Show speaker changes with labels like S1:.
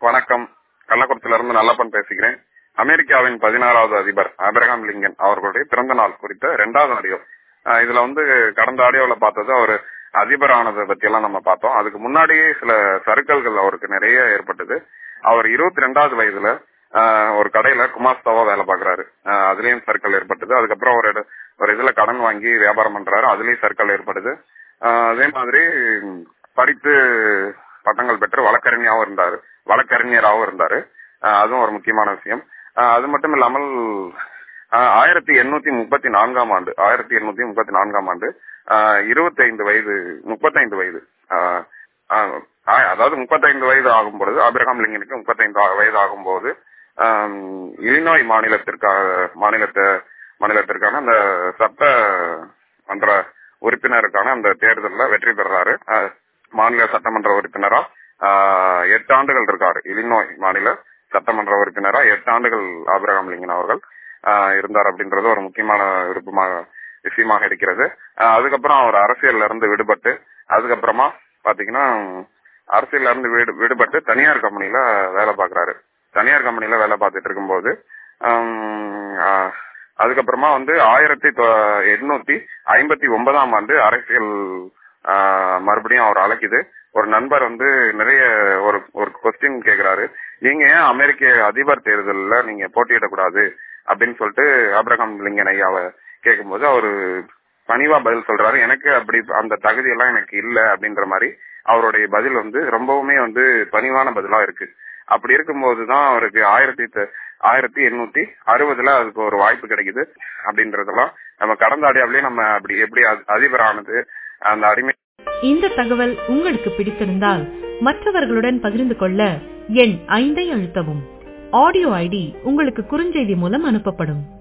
S1: வணக்கம் கள்ளக்குறிச்சியில இருந்து நல்லப்பன் பேசுகிறேன் அமெரிக்காவின் பதினாறாவது அதிபர் ஆபிரகாம் லிங்கன் அவர்களுடைய பிறந்த நாள் குறித்த இரண்டாவது ஆடியோ அஹ் இதுல வந்து கடந்த ஆடியோல பார்த்தது அவர் அதிபர் ஆனதை பத்தி எல்லாம் நம்ம பார்த்தோம் அதுக்கு முன்னாடியே சில சறுக்கல்கள் அவருக்கு நிறைய ஏற்பட்டது அவர் இருபத்தி ரெண்டாவது வயதுல ஆஹ் ஒரு கடையில குமாஸ்தாவா வேலை பாக்குறாரு ஆஹ் அதுலயும் சர்க்கிள் ஏற்பட்டது அதுக்கப்புறம் ஒரு இட- ஒரு இதுல கடன் வாங்கி வியாபாரம் பண்றாரு அதுலயும் சர்க்கிள் ஏற்படுது ஆஹ் அதே மாதிரி படித்து பட்டங்கள் பெற்று வழக்கறிஞராகவும் இருந்தாரு வழக்கறிஞராகவும் இருந்தாரு ஆஹ் அதுவும் ஒரு முக்கியமான விஷயம் ஆஹ் அது மட்டும் இல்லாமல் ஆஹ் ஆயிரத்தி எண்ணூத்தி முப்பத்தி நான்காம் ஆண்டு ஆயிரத்தி எண்ணூத்தி முப்பத்தி நான்காம் ஆண்டு இருபத்தி ஐந்து வயது முப்பத்தைந்து வயது ஆஹ் ஆஹ் ஆஹ் அதாவது முப்பத்தைந்து வயது ஆகும் பொழுது ஆபிரகாம் லிங்கனுக்கு முப்பத்தைந்து ஆ- வயது ஆகும்போது ஆம், இலினாய் மாநிலத்திற்காக மாநிலத்தை மாநிலத்திற்கான அந்த சட்ட மன்ற உறுப்பினருக்கான அந்த தேர்தலில் வெற்றி பெறாரு ஆஹ், மாநில சட்டமன்ற உறுப்பினரா ஆஹ், எட்டு ஆண்டுகள் இருக்காரு இலினோய் மாநில சட்டமன்ற உறுப்பினரா எட்டு ஆண்டுகள் ஆபிரகாம் லிங்கன் அவர்கள் ஆஹ், இருந்தார் அப்படின்றது ஒரு முக்கியமான விருப்பமாக விஷயமாக இருக்கிறது ஆஹ், அதுக்கப்புறம் அவர் அரசியல்ல இருந்து விடுபட்டு அதுக்கப்புறமா பாத்தீங்கன்னா அரசியல்ல இருந்து விடு- விடுபட்டு தனியார் கம்பெனில வேலை பார்க்கறாரு தனியார் கம்பெனில வேலை பார்த்துட்டு இருக்கும்போது ஆம், ஆஹ், அதுக்கப்புறமா வந்து ஆயிரத்தி தொ- எண்ணூத்தி ஐம்பத்தி ஒன்பதாம் ஆண்டு அரசியல் ஆஹ், மறுபடியும் அவர் அழைக்குது ஒரு நண்பர் வந்து நிறைய ஒரு ஒரு கொஸ்டின் கேக்குறாரு நீங்க ஏன் அமெரிக்க அதிபர் தேர்தல்ல நீங்க போட்டியிடக்கூடாது அப்படின்னு சொல்லிட்டு ஆபிரகாம் லிங்கன் ஐயாவை கேட்கும்போது அவரு பணிவா பதில் சொல்றாரு எனக்கு அப்படி அந்த தகுதி எல்லாம் எனக்கு இல்ல அப்படின்ற மாதிரி அவருடைய பதில் வந்து ரொம்பவுமே வந்து பணிவான பதிலா இருக்கு அப்படி இருக்கும்போதுதான் அவருக்கு ஆயிரத்தி த- ஆயிரத்தி எண்ணூத்தி அறுபதுல அதுக்கு ஒரு வாய்ப்பு கிடைக்குது அப்படின்றதெல்லாம் நம்ம கடந்த ஆடியாவிலேயே நம்ம அப்படி எப்படி அதி- அதிபர் ஆனது அந்த அடிமை
S2: இந்த தகவல் உங்களுக்கு பிடித்திருந்தால் மற்றவர்களுடன் பகிர்ந்து கொள்ள எண் ஐந்தை அழுத்தவும் ஆடியோ ஐடி உங்களுக்கு குறுஞ்செய்தி மூலம் அனுப்பப்படும்